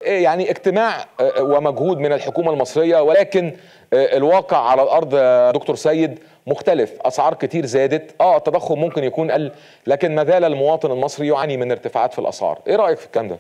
يعني اجتماع ومجهود من الحكومه المصريه ولكن الواقع على الارض يا دكتور سيد مختلف اسعار كتير زادت اه التضخم ممكن يكون قل لكن ما زال المواطن المصري يعاني من ارتفاعات في الاسعار ايه رايك في الكلام ده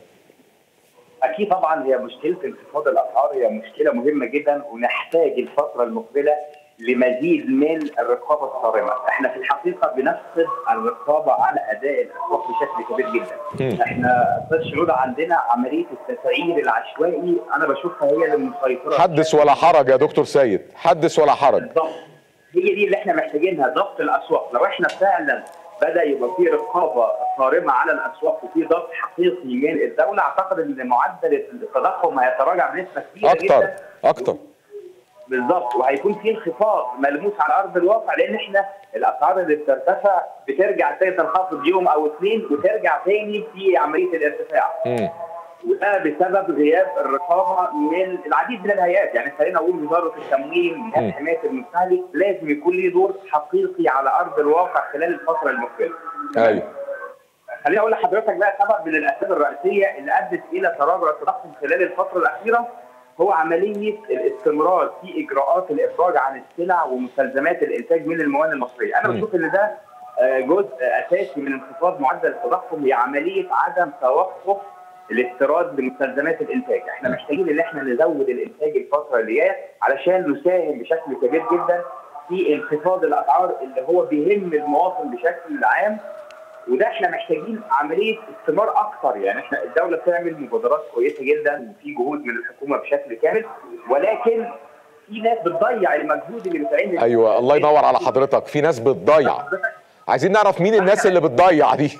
اكيد طبعا هي مشكله انخفاض الاسعار هي مشكله مهمه جدا ونحتاج الفتره المقبله لمزيد من الرقابه الصارمه، احنا في الحقيقه بنفقد الرقابه على اداء الاسواق بشكل كبير جدا. م. احنا في الشروط عندنا عمليه التسعير العشوائي انا بشوفها هي اللي مسيطره حدث ولا حرج يا دكتور سيد، حدث ولا حرج. بالضبط. هي دي اللي احنا محتاجينها ضبط الاسواق، لو احنا فعلا بدا يبقى في رقابه صارمه على الاسواق وفي ضغط حقيقي من الدوله اعتقد ان معدل التضخم هيتراجع بنسبه كبيره اكتر جدا اكتر بالظبط وهيكون في انخفاض ملموس على ارض الواقع لان احنا الاسعار اللي بترتفع بترجع تاني تنخفض يوم او اثنين وترجع تاني في عمليه الارتفاع. م. وده بسبب غياب الرقابه من العديد من الهيئات يعني خلينا نقول وزاره التموين جهاز حمايه المستهلك لازم يكون له دور حقيقي على ارض الواقع خلال الفتره المقبله. ايوه خليني اقول لحضرتك بقى سبب من الاسباب الرئيسيه اللي ادت الى تراجع التضخم خلال الفتره الاخيره هو عمليه الاستمرار في اجراءات الافراج عن السلع ومستلزمات الانتاج من الموانئ المصريه، انا بشوف ان ده جزء اساسي من انخفاض معدل التضخم هي عمليه عدم توقف الاستيراد لمستلزمات الانتاج، احنا محتاجين ان احنا نزود الانتاج الفتره اللي جايه علشان نساهم بشكل كبير جدا في انخفاض الاسعار اللي هو بيهم المواطن بشكل عام وده احنا محتاجين عمليه استثمار اكثر يعني احنا الدوله بتعمل مبادرات كويسه جدا وفي جهود من الحكومه بشكل كامل ولكن في ناس بتضيع المجهود اللي بيتعمل ايوه الله ينور على حضرتك في ناس بتضيع عايزين نعرف مين الناس اللي بتضيع دي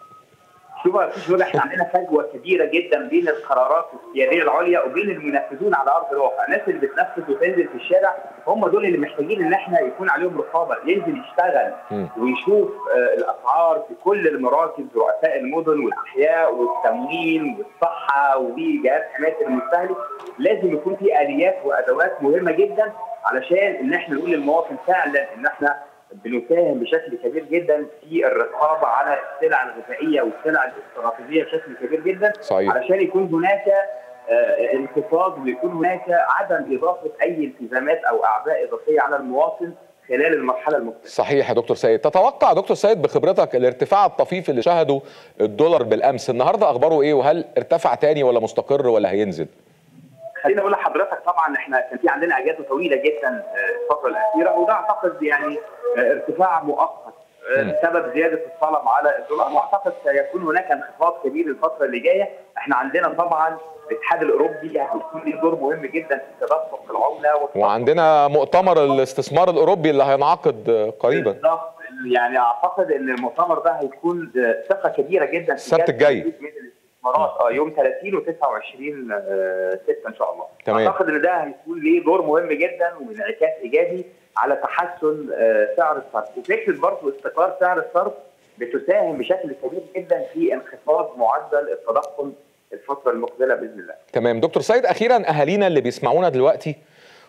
شوف شوف احنا عندنا فجوه كبيره جدا بين القرارات السياديه العليا وبين المنفذون على ارض الواقع، الناس اللي بتنفذ وتنزل في الشارع هم دول اللي محتاجين ان احنا يكون عليهم رقابه، ينزل يشتغل م. ويشوف آه الاسعار في كل المراكز رؤساء المدن والاحياء والتموين والصحه وجهاز حمايه المستهلك، لازم يكون في اليات وادوات مهمه جدا علشان ان احنا نقول للمواطن فعلا ان احنا بنساهم بشكل كبير جدا في الرقابه على السلع الغذائيه والسلع الاستراتيجيه بشكل كبير جدا صحيح. علشان يكون هناك آه انخفاض ويكون هناك عدم اضافه اي التزامات او اعباء اضافيه على المواطن خلال المرحله المقبله. صحيح يا دكتور سيد، تتوقع دكتور سيد بخبرتك الارتفاع الطفيف اللي شهده الدولار بالامس النهارده اخباره ايه وهل ارتفع تاني ولا مستقر ولا هينزل؟ خليني اقول لحضرتك طبعا احنا كان في عندنا اجازه طويله جدا الفتره الاخيره وده اعتقد يعني ارتفاع مؤقت بسبب زياده الطلب على الدولار واعتقد سيكون هناك انخفاض كبير الفتره اللي جايه احنا عندنا طبعا الاتحاد الاوروبي هيكون له دور مهم جدا في تدفق العمله وعندنا مؤتمر الاستثمار الاوروبي اللي هينعقد قريبا بالظبط يعني اعتقد ان المؤتمر ده هيكون ثقه كبيره جدا السبت الجاي الاستثمارات اه يوم 30 و29 آه 6 ان شاء الله تمام. اعتقد ان ده هيكون ليه دور مهم جدا وانعكاس ايجابي على تحسن آه سعر الصرف وفكره برضه استقرار سعر الصرف بتساهم بشكل كبير جدا في انخفاض معدل التضخم الفتره المقبله باذن الله تمام دكتور سيد اخيرا اهالينا اللي بيسمعونا دلوقتي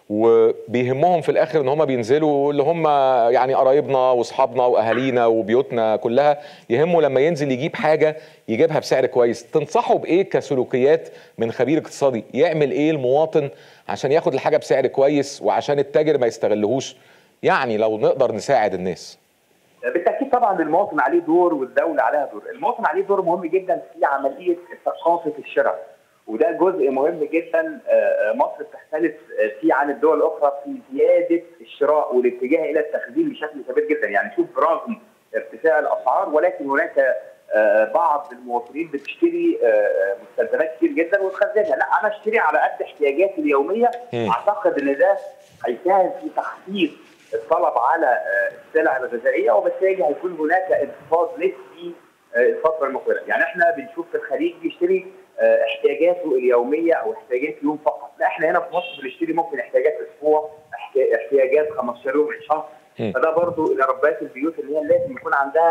وبيهمهم في الاخر ان هم بينزلوا اللي هم يعني قرايبنا واصحابنا واهالينا وبيوتنا كلها يهمه لما ينزل يجيب حاجه يجيبها بسعر كويس تنصحوا بايه كسلوكيات من خبير اقتصادي يعمل ايه المواطن عشان ياخد الحاجه بسعر كويس وعشان التاجر ما يستغلهوش يعني لو نقدر نساعد الناس بالتاكيد طبعا المواطن عليه دور والدوله عليها دور المواطن عليه دور مهم جدا في عمليه ثقافه الشراء وده جزء مهم جدا مصر بتختلف فيه عن الدول الاخرى في زياده الشراء والاتجاه الى التخزين بشكل كبير جدا يعني شوف برغم ارتفاع الاسعار ولكن هناك بعض المواطنين بتشتري مستلزمات كتير جدا وتخزنها لا انا اشتري على قد احتياجاتي اليوميه اعتقد ان ده هيساهم في تخفيض الطلب على السلع الغذائيه وبالتالي هيكون هناك انخفاض نسبي الفتره المقبله يعني احنا بنشوف في الخليج بيشتري احتياجاته اليوميه او احتياجات يوم فقط لا احنا هنا في مصر بنشتري ممكن احتياجات اسبوع احتياجات 15 يوم شهر فده برضو لربات البيوت اللي هي لازم يكون عندها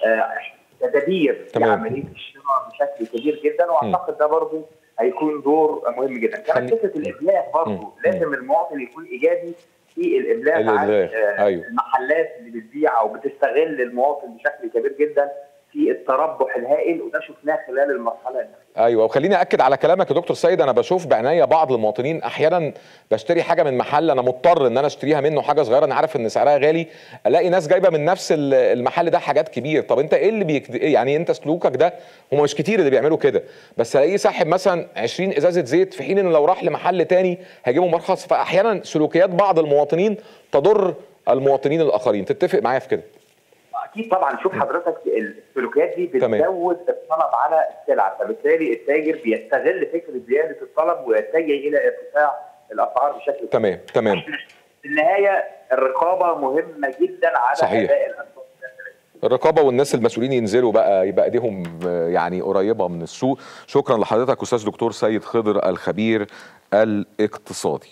تدابير لعمليه الشراء بشكل كبير جدا واعتقد ده برضو هيكون دور مهم جدا كمان فكره الابلاغ برضو لازم المواطن يكون ايجابي في الابلاغ عن أيوه. المحلات اللي بتبيع او بتستغل المواطن بشكل كبير جدا في التربح الهائل وده شفناه خلال المرحله الاخيره ايوه وخليني اكد على كلامك يا دكتور سيد انا بشوف بعناية بعض المواطنين احيانا بشتري حاجه من محل انا مضطر ان انا اشتريها منه حاجه صغيره انا عارف ان سعرها غالي الاقي ناس جايبه من نفس ال- المحل ده حاجات كبير طب انت ايه اللي بيكد... يعني انت سلوكك ده هم مش كتير اللي بيعملوا كده بس الاقيه ساحب مثلا 20 ازازه زيت في حين انه لو راح لمحل تاني هيجيبه مرخص فاحيانا سلوكيات بعض المواطنين تضر المواطنين الاخرين تتفق معايا في كده اكيد طبعا شوف حضرتك السلوكيات دي تمام. بتزود الطلب على السلعه فبالتالي التاجر بيستغل فكره زياده الطلب ويتجه الى ارتفاع الاسعار بشكل تمام تمام في النهايه الرقابه مهمه جدا على صحيح. اداء الاسواق الرقابه والناس المسؤولين ينزلوا بقى يبقى ايديهم آه، يعني قريبه من السوق شكرا لحضرتك استاذ دكتور سيد خضر الخبير الاقتصادي